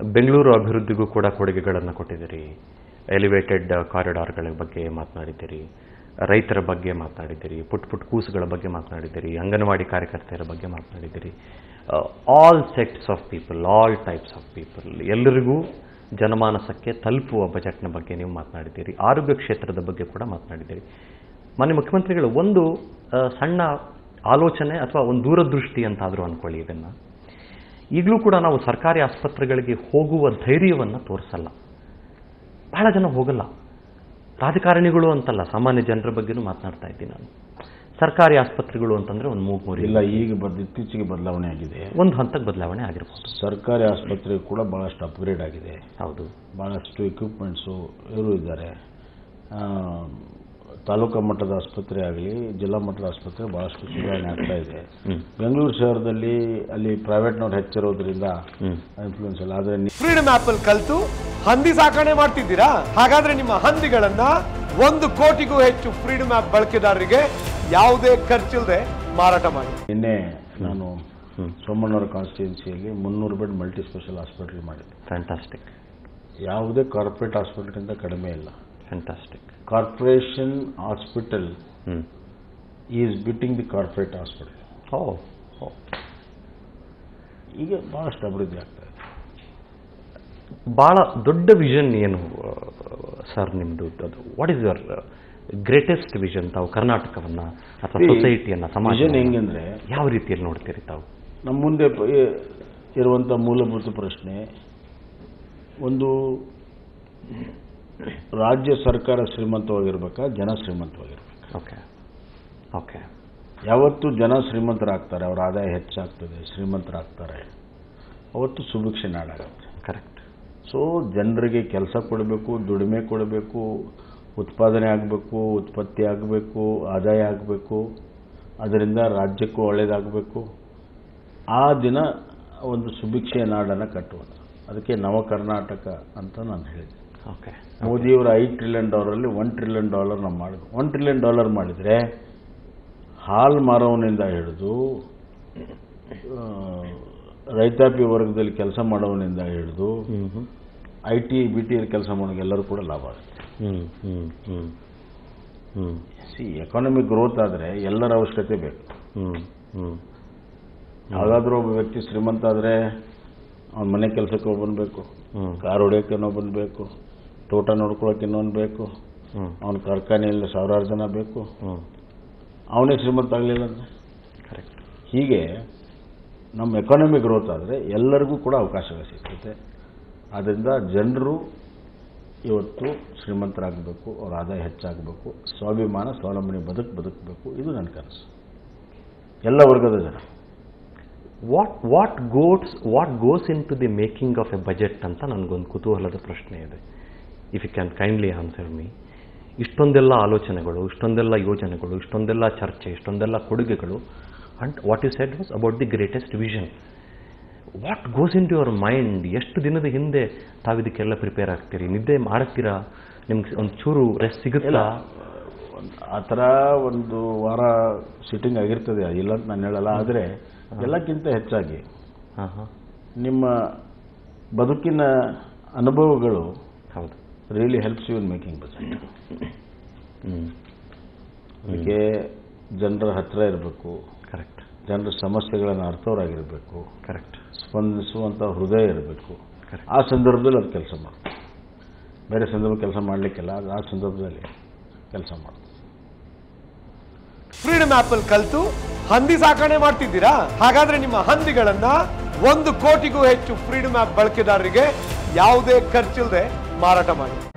ಬೆಂಗಳೂರು ಅಭಿವೃದ್ಧಿಗೂ ಕೂಡ ಕೊಡುಗೆಗಳನ್ನು ಕೊಟ್ಟಿದ್ದೀರಿ ಎಲಿವೇಟೆಡ್ ಕಾರಿಡಾರ್ಗಳ ಬಗ್ಗೆ ಮಾತನಾಡಿದ್ದೀರಿ ರೈತರ ಬಗ್ಗೆ ಮಾತನಾಡಿದ್ದೀರಿ ಪುಟ್ ಪುಟ್ ಕೂಸುಗಳ ಬಗ್ಗೆ ಮಾತನಾಡಿದ್ದೀರಿ ಅಂಗನವಾಡಿ ಕಾರ್ಯಕರ್ತೆಯರ ಬಗ್ಗೆ ಮಾತನಾಡಿದ್ದೀರಿ all sects of people all types of people ಎಲ್ಲರಿಗೂ ಜನಮಾನಸಕ್ಕೆ ತಲುಪುವ ಬಜೆಟ್ನ ಬಗ್ಗೆ ನೀವು ಮಾತನಾಡಿದ್ದೀರಿ ಆರೋಗ್ಯ ಕ್ಷೇತ್ರದ ಬಗ್ಗೆ ಕೂಡ ಮಾತನಾಡಿದ್ದೀರಿ ಮಾನ್ಯ ಮುಖ್ಯಮಂತ್ರಿಗಳು ಒಂದು ಆ, ಸಣ್ಣ ಆಲೋಚನೆ ಅಥವಾ ಒಂದು ದೂರದೃಷ್ಟಿ ಅಂತಾದರೂ ಅಂದ್ಕೊಳ್ಳಿ ಇದನ್ನು ಈಗಲೂ ಕೂಡ ನಾವು ಸರ್ಕಾರಿ ಆಸ್ಪತ್ರೆಗಳಿಗೆ ಹೋಗುವ ಧೈರ್ಯವನ್ನು ತೋರಿಸಲ್ಲ ಬಹಳ ಜನ ಹೋಗಲ್ಲ ರಾಜಕಾರಣಿಗಳು ಅಂತಲ್ಲ ಸಾಮಾನ್ಯ ಜನರ ಬಗ್ಗೆನೂ ಮಾತನಾಡ್ತಾ ಇದ್ದೀನಿ ನಾನು ಸರ್ಕಾರಿ ಆಸ್ಪತ್ರೆಗಳು ಅಂತಂದ್ರೆ ಒಂದು ಮೂಗು ಮುರಿ ಇಲ್ಲ ಈಗ ಬದ್ ಇತ್ತೀಚೆಗೆ ಬದಲಾವಣೆ ಆಗಿದೆ ಒಂದು ಹಂತಕ್ಕೆ ಬದಲಾವಣೆ ಆಗಿರ್ಬೋದು ಸರ್ಕಾರಿ ಆಸ್ಪತ್ರೆ ಕೂಡ ಭಾಳಷ್ಟು ಅಪ್ಗ್ರೇಡ್ ಆಗಿದೆ ಹೌದು ಭಾಳಷ್ಟು ಎಕ್ವಿಪ್ಮೆಂಟ್ಸು ಇವರು ಇದ್ದಾರೆ ಆ, ತಾಲೂಕಾ ಮಟ್ಟದ ಆಸ್ಪತ್ರೆ ಆಗಲಿ ಜಿಲ್ಲಾ ಮಟ್ಟದ ಆಸ್ಪತ್ರೆ ಭಾಳಷ್ಟು ಸುಧಾರಣೆ ಆಗ್ತಾ ಇದೆ ಹ್ಮ್. ಬೆಂಗಳೂರು ಶಹರದಲ್ಲಿ ಅಲ್ಲಿ ಪ್ರೈವೇಟ್ನವ್ರು ಹೆಚ್ಚಿರೋದ್ರಿಂದ ಹ್ಮ್. ಇನ್ಫ್ಲೂಯೆನ್ಸ್ ಇಲ್ಲ ಆದರೆ ಫ್ರೀಡಮ್ ಆಪ್ ಅಲ್ಲಿ ಕಲ್ತು ಹಂದಿ ಸಾಕಣೆ ಮಾಡ್ತಿದ್ದೀರಾ ಹಾಗಾದ್ರೆ ನಿಮ್ಮ ಹಂದಿಗಳನ್ನ ಒಂದು ಕೋಟಿಗೂ ಹೆಚ್ಚು ಫ್ರೀಡಮ್ ಆಪ್ ಬಳಕೆದಾರರಿಗೆ ಯಾವುದೇ ಖರ್ಚಿಲ್ಲದೆ ಮಾರಾಟ ಮಾಡಿ ನಿನ್ನೆ ನಾನು ಸೋಮಣ್ಣವರ ಕಾನ್ಸ್ಟಿಟ್ಯೂನ್ಸಿಯಲ್ಲಿ ಮುನ್ನೂರು ಬೆಡ್ ಮಲ್ಟಿ ಸ್ಪೆಷಲ್ ಹಾಸ್ಪಿಟಲ್ ಮಾಡಿದ್ದೆ ಫ್ಯಾಂಟಾಸ್ಟಿಕ್ ಯಾವುದೇ ಕಾರ್ಪೊರೇಟ್ ಹಾಸ್ಪಿಟಲ್ಗಿಂತ ಕಡಿಮೆ ಇಲ್ಲ ಫ್ಯಾಂಟಾಸ್ಟಿಕ್ ಕಾರ್ಪೊರೇಷನ್ ಹಾಸ್ಪಿಟಲ್ ಹ್ಞೂ is beating the corporate hospital ಓ ಓ ಈಗ ಭಾಳಷ್ಟು ಅಭಿವೃದ್ಧಿ ಆಗ್ತಾ ಇದೆ ಭಾಳ ದೊಡ್ಡ ವಿಷನ್ ಏನು ಸರ್ ನಿಮ್ಮದು ಅದು what is your greatest vision ತಾವು ಕರ್ನಾಟಕವನ್ನು ಅಥವಾ See, ಸೊಸೈಟಿಯನ್ನು ಸಮಾಜ vision ಹೆಂಗಂದ್ರೆ ಯಾವ ರೀತಿಯಲ್ಲಿ ನೋಡ್ತೀರಿ ತಾವು ನಮ್ಮ ಮುಂದೆ ಪ- ಇ- ಇರುವಂಥ ಮೂಲಭೂತ ಪ್ರಶ್ನೆ ಒಂದು ರಾಜ್ಯ ಸರ್ಕಾರ ಶ್ರೀಮಂತವಾಗಿರ್ಬೇಕಾ ಜನ ಶ್ರೀಮಂತವಾಗಿರ್ಬೇಕು ಓಕೆ ಓಕೆ ಯಾವತ್ತು ಜನ ಶ್ರೀಮಂತರಾಗ್ತಾರೆ ಅವರ ಆದಾಯ ಹೆಚ್ಚಾಗ್ತದೆ ಶ್ರೀಮಂತರಾಗ್ತಾರೆ ಅವತ್ತು ಸುಭಿಕ್ಷೆ ನಾಡಾಗುತ್ತೆ ಕರೆಕ್ಟ್ ಸೊ ಜನರಿಗೆ ಕೆಲಸ ಕೊಡಬೇಕು ದುಡಿಮೆ ಕೊಡಬೇಕು ಉತ್ಪಾದನೆ ಆಗಬೇಕು ಉತ್ಪತ್ತಿ ಆಗಬೇಕು ಆದಾಯ ಆಗಬೇಕು ಅದರಿಂದ ರಾಜ್ಯಕ್ಕೂ ಒಳ್ಳೆಯದಾಗಬೇಕು ಆ ದಿನ ಒಂದು ಸುಭಿಕ್ಷೆಯ ನಾಡನ್ನು ಕಟ್ಟುವುದು ಅದಕ್ಕೆ ನವ ಕರ್ನಾಟಕ ಅಂತ ನಾನು ಹೇಳಿದೆ ಓಕೆ ಮೋದಿಯವರ ಐದು ಟ್ರಿಲಿಯನ್ ಡಾಲರಲ್ಲಿ ಒನ್ ಟ್ರಿಲಿಯನ್ ಡಾಲರ್ ನಾವು ಮಾಡಿದ್ವಿ ಒನ್ ಟ್ರಿಲಿಯನ್ ಡಾಲರ್ ಮಾಡಿದರೆ ಹಾಲು ಮಾರೋವನಿಂದ ಹಿಡಿದು ಆ, ರೈತಾಪಿ ವರ್ಗದಲ್ಲಿ ಕೆಲಸ ಮಾಡೋವನಿಂದ ಹಿಡಿದು ಹ್ಞೂ ಹ್ಞೂ ಐ ಟಿ ಬಿ ಟಿಯಲ್ಲಿ ಕೆಲಸ ಮಾಡೋಕೆ ಎಲ್ಲರೂ ಕೂಡ ಲಾಭ ಆಗುತ್ತೆ ಹ್ಞೂ ಹ್ಞೂ ಹ್ಞೂ ಹ್ಞೂ ಸಿ ಎಕಾನಮಿಕ್ ಗ್ರೋತ್ ಆದರೆ ಎಲ್ಲರ ಅವಶ್ಯಕತೆ ಬೇಕು ಹ್ಞೂ ಹ್ಞೂ ಯಾವುದಾದ್ರೂ ಒಬ್ಬ ವ್ಯಕ್ತಿ ಶ್ರೀಮಂತ ಆದರೆ ಅವನ ಮನೆ ಕೆಲಸಕ್ಕೆ ಒಬ್ಬನು ಬೇಕು ಹ್ಞೂ ಕಾರ್ ಹೊಡೆಯೋಕೆ ಇನ್ನೊಬ್ಬನು ಬೇಕು ತೋಟ ನೋಡ್ಕೊಳಕ್ಕೆ ಇನ್ನೊಂದು ಬೇಕು ಹ್ಞೂ ಅವನ ಕಾರ್ಖಾನೆಯಲ್ಲಿ ಸಾವಿರಾರು ಜನ ಬೇಕು ಹ್ಞೂ ಅವನೇ ಶ್ರೀಮಂತ ಆಗಲಿಲ್ಲ ಅಂದರೆ ಕರೆಕ್ಟ್ ಹೀಗೆ ನಮ್ಮ ಎಕಾನಮಿ ಗ್ರೋತ್ ಆದರೆ ಎಲ್ಲರಿಗೂ ಕೂಡ ಅವಕಾಶಗಳು ಸಿಗ್ತೈತೆ ಆದ್ದರಿಂದ ಜನರು ಇವತ್ತು ಶ್ರೀಮಂತರಾಗಬೇಕು ಅವ್ರ ಆದಾಯ ಹೆಚ್ಚಾಗಬೇಕು ಸ್ವಾಭಿಮಾನ ಸ್ವಾವಲಂಬನೆ ಬದುಕು ಬದುಕಬೇಕು ಇದು ನನ್ನ ಕನಸು ಎಲ್ಲ ವರ್ಗದ ಜನ what what goes what goes into the making of a budget ಅಂತ ನನಗೊಂದು ಕುತೂಹಲದ ಪ್ರಶ್ನೆ ಇದೆ if you can kindly answer me ಇಷ್ಟೊಂದೆಲ್ಲ ಆಲೋಚನೆಗಳು ಇಷ್ಟೊಂದೆಲ್ಲ ಯೋಜನೆಗಳು ಇಷ್ಟೊಂದೆಲ್ಲ ಚರ್ಚೆ ಇಷ್ಟೊಂದೆಲ್ಲ ಕೊಡುಗೆಗಳು and what you said was about the greatest vision what goes into your mind ಎಷ್ಟು ದಿನದ ಹಿಂದೆ ತಾವು ಇದಕ್ಕೆಲ್ಲ ಪ್ರಿಪೇರ್ ಆಗ್ತೀರಿ ನಿದ್ದೆ ಮಾಡ್ತೀರಾ ನಿಮ್ಗೆ ಒಂದು ಚೂರು ರೆಸ್ಟ್ ಸಿಗುತ್ತಾ ಒಂದ್- ಆ ಥರ ಒಂದು ವಾರ ಸಿಟ್ಟಿಂಗ್ ಆಗಿರ್ತದೆ ಇಲ್ಲ ಅಂತ ನಾನು ಹೇಳಲ್ಲ ಆದರೆ ಎಲ್ಲಕ್ಕಿಂತ ಹೆಚ್ಚಾಗಿ ಹಾಂ ಹಾಂ ನಿಮ್ಮ ಬದುಕಿನ ಅನುಭವಗಳು ಹೌದು really helps you in making budget ಹ್ಞೂ ಅದಕ್ಕೆ ಜನರ ಹತ್ತಿರ ಇರಬೇಕು ಕರೆಕ್ಟ್ ಜನರ ಸಮಸ್ಯೆಗಳನ್ನು ಅರ್ಥವರಾಗಿರಬೇಕು ಕರೆಕ್ಟ್ ಸ್ಪಂದಿಸುವಂಥ ಹೃದಯ ಇರಬೇಕು Correct. ಆ ಸಂದರ್ಭದಲ್ಲಿ ಅದು ಕೆಲಸ ಮಾಡ್ಬೇಕು ಬೇರೆ ಸಂದರ್ಭ ಕೆಲಸ ಮಾಡಲಿಕ್ಕಿಲ್ಲ ಅದು ಆ ಸಂದರ್ಭದಲ್ಲಿ ಕೆಲಸ ಮಾಡ್ಬೇಕು ಫ್ರೀಡಮ್ ಆಪ್ ಅಲ್ಲಿ ಕಲ್ತು ಹಂದಿ ಸಾಕಣೆ ಮಾಡ್ತಿದ್ದೀರಾ ಹಾಗಾದ್ರೆ ನಿಮ್ಮ ಹಂದಿಗಳನ್ನ ಒಂದು ಕೋಟಿಗೂ ಹೆಚ್ಚು ಫ್ರೀಡಮ್ ಆಪ್ ಬಳಕೆದಾರರಿಗೆ ಯಾವುದೇ ಖರ್ಚಿಲ್ಲದೆ ಮಾರಾಟ ಮಾಡಿ